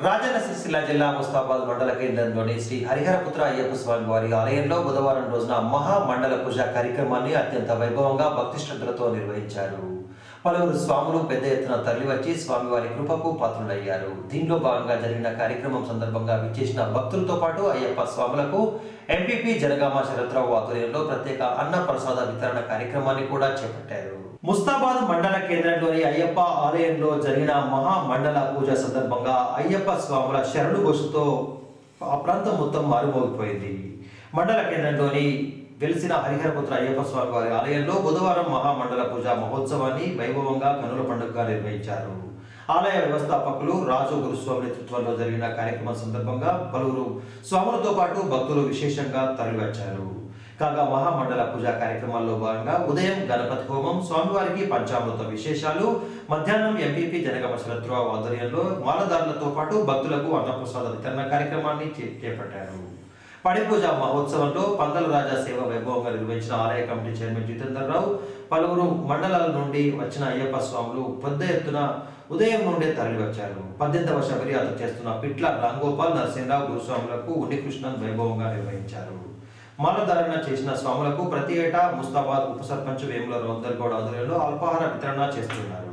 రాజన్న సిరిసిల్ల జిల్లా ముస్తాబాద్ మండల కేంద్రంలోని శ్రీ హరిహరపుత్ర అయ్యప్ప స్వామి వారి ఆలయంలో బుధవారం రోజున మహా మండల పూజ కార్యక్రమాన్ని అత్యంత వైభవంగా భక్తి శ్రద్ధలతో నిర్వహించారు పలువురు స్వాములు పెద్ద ఎత్తున తరలివచ్చి స్వామివారి కృపకు పాత్రులయ్యారు దీనిలో భాగంగా జరిగిన కార్యక్రమం సందర్భంగా విచ్చేసిన భక్తులతో పాటు అయ్యప్ప స్వాములకు ఎంపీపీ జనగామ శరత్రావు ఆధ్వర్యంలో ప్రత్యేక అన్న ప్రసాద వితరణ కార్యక్రమాన్ని కూడా చేపట్టారు ముస్తాబాద్ మండల కేంద్రంలోని అయ్యప్ప ఆలయంలో జరిగిన మహా మండల పూజ సందర్భంగా అయ్యప్ప స్వాముల శరణు ఘోషతో ఆ ప్రాంతం మొత్తం మారుమోగిపోయింది మండల కేంద్రంలోని వెలిసిన హరిహరపుత్ర అయ్యప్ప స్వామి వారి ఆలయంలో బుధవారం మహామండల పూజ మహోత్సవాన్ని వైభవంగా కనుల పండుగగా నిర్వహించారు ఆలయ వ్యవస్థాపకులు రాజు గురుస్వామి నేతృత్వంలో జరిగిన కార్యక్రమం సందర్భంగా పలువురు స్వాములతో పాటు భక్తులు విశేషంగా తరలివచ్చారు కాగా మహామండల పూజా కార్యక్రమాల్లో భాగంగా ఉదయం గణపతి హోమం స్వామివారికి పంచామృత విశేషాలు మధ్యాహ్నం ఎంపీపీ జనగమ శరత్రావు ఆధ్వర్యంలో మాలదారులతో పాటు భక్తులకు అన్నప్రసాద వితరణ కార్యక్రమాన్ని చే- చేపట్టారు పడి పూజ మహోత్సవంలో పందల రాజా సేవ వైభవంగా నిర్వహించిన ఆలయ కమిటీ చైర్మన్ జితేందర్ రావు పలువురు మండలాల నుండి వచ్చిన అయ్యప్ప స్వాములు పెద్ద ఎత్తున ఉదయం నుండే తరలివచ్చారు పద్దెనిమిదవ శబరియాత్ర చేస్తున్న పిట్ల రాంగోపాల్ నరసింహరావు గురుస్వాములకు ఉన్నికృష్ణన్ వైభవంగా నిర్వహించారు మాలధారణ చేసిన స్వాములకు ప్రతి ఏటా ముస్తాబాద్ ఉప సర్పంచ్ వేముల రౌందర్ గౌడ్ ఆధ్వర్యంలో అల్పాహార వితరణ చేస్తున్నారు